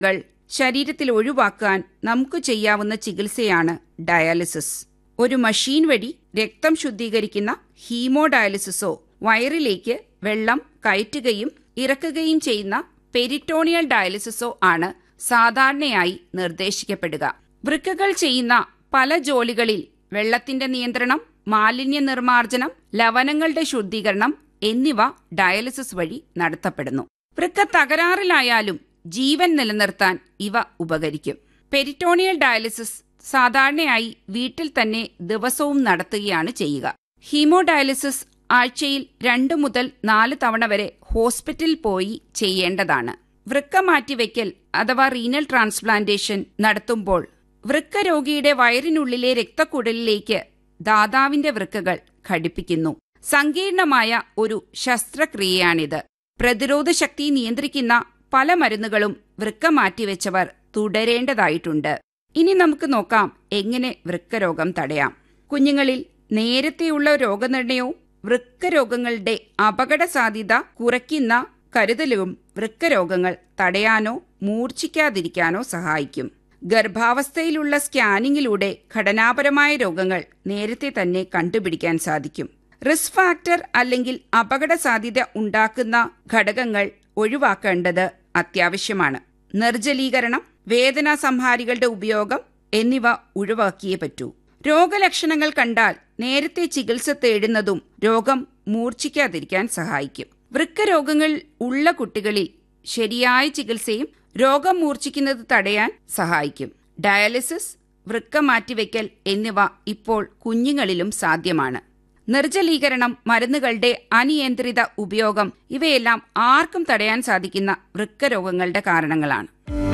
കൾ ശരീരത്തിൽ ഒഴിവാക്കാൻ നമുക്ക് ചെയ്യാവുന്ന ചികിത്സയാണ് ഡയാലിസിസ് ഒരു മഷീൻ വഴി രക്തം ശുദ്ധീകരിക്കുന്ന ഹീമോഡയാലിസിസോ വയറിലേക്ക് വെള്ളം കയറ്റുകയും ഇറക്കുകയും ചെയ്യുന്ന പെരിറ്റോണിയൽ ഡയാലിസിസോ ആണ് സാധാരണയായി നിർദ്ദേശിക്കപ്പെടുക വൃക്കകൾ ചെയ്യുന്ന പല ജോലികളിൽ വെള്ളത്തിന്റെ നിയന്ത്രണം മാലിന്യ നിർമ്മാർജ്ജനം ലവണങ്ങളുടെ ശുദ്ധീകരണം എന്നിവ ഡയാലിസിസ് വഴി നടത്തപ്പെടുന്നു വൃക്ക തകരാറിലായാലും ജീവൻ നിലനിർത്താൻ ഇവ ഉപകരിക്കും പെരിറ്റോണിയൽ ഡയാലിസിസ് സാധാരണയായി വീട്ടിൽ തന്നെ ദിവസവും നടത്തുകയാണ് ചെയ്യുക ഹീമോഡയാലിസിസ് ആഴ്ചയിൽ രണ്ടു മുതൽ നാല് തവണ വരെ ഹോസ്പിറ്റലിൽ പോയി ചെയ്യേണ്ടതാണ് വൃക്ക മാറ്റിവെക്കൽ അഥവാ റീനൽ ട്രാൻസ്പ്ലാന്റേഷൻ നടത്തുമ്പോൾ വൃക്ക രോഗിയുടെ വയറിനുള്ളിലെ രക്തക്കുഴലിലേക്ക് ദാതാവിന്റെ വൃക്കകൾ ഘടിപ്പിക്കുന്നു സങ്കീർണമായ ഒരു ശസ്ത്രക്രിയയാണിത് പ്രതിരോധ ശക്തി നിയന്ത്രിക്കുന്ന പല മരുന്നുകളും വൃക്ക മാറ്റിവെച്ചവർ തുടരേണ്ടതായിട്ടുണ്ട് ഇനി നമുക്ക് നോക്കാം എങ്ങനെ വൃക്കരോഗം തടയാം കുഞ്ഞുങ്ങളിൽ നേരത്തെയുള്ള രോഗനിർണയവും വൃക്കരോഗങ്ങളുടെ അപകട സാധ്യത കുറയ്ക്കുന്ന കരുതലും വൃക്കരോഗങ്ങൾ തടയാനോ മൂർച്ഛിക്കാതിരിക്കാനോ സഹായിക്കും ഗർഭാവസ്ഥയിലുള്ള സ്കാനിങ്ങിലൂടെ ഘടനാപരമായ രോഗങ്ങൾ നേരത്തെ തന്നെ കണ്ടുപിടിക്കാൻ സാധിക്കും റിസ്ക് ഫാക്ടർ അല്ലെങ്കിൽ അപകട സാധ്യത ഉണ്ടാക്കുന്ന ഘടകങ്ങൾ ഒഴിവാക്കേണ്ടത് അത്യാവശ്യമാണ് നിർജ്ജലീകരണം വേദനാ സംഹാരികളുടെ ഉപയോഗം എന്നിവ ഒഴിവാക്കിയേ പറ്റൂ രോഗലക്ഷണങ്ങൾ കണ്ടാൽ നേരത്തെ ചികിത്സ തേടുന്നതും രോഗം മൂർച്ഛിക്കാതിരിക്കാൻ സഹായിക്കും വൃക്കരോഗങ്ങൾ ഉള്ള കുട്ടികളിൽ ശരിയായ ചികിത്സയും രോഗം മൂർച്ഛിക്കുന്നത് തടയാൻ സഹായിക്കും ഡയാലിസിസ് വൃക്ക മാറ്റിവെക്കൽ എന്നിവ ഇപ്പോൾ കുഞ്ഞുങ്ങളിലും സാധ്യമാണ് നിർജ്ജലീകരണം മരുന്നുകളുടെ അനിയന്ത്രിത ഉപയോഗം ഇവയെല്ലാം ആർക്കും തടയാൻ സാധിക്കുന്ന വൃക്കരോഗങ്ങളുടെ കാരണങ്ങളാണ്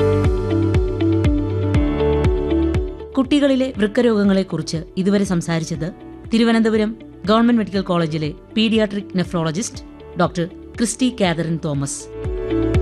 കുട്ടികളിലെ വൃക്കരോഗങ്ങളെക്കുറിച്ച് ഇതുവരെ സംസാരിച്ചത് തിരുവനന്തപുരം ഗവൺമെന്റ് മെഡിക്കൽ കോളേജിലെ paediatric nephrologist doctor Christy Catherine Thomas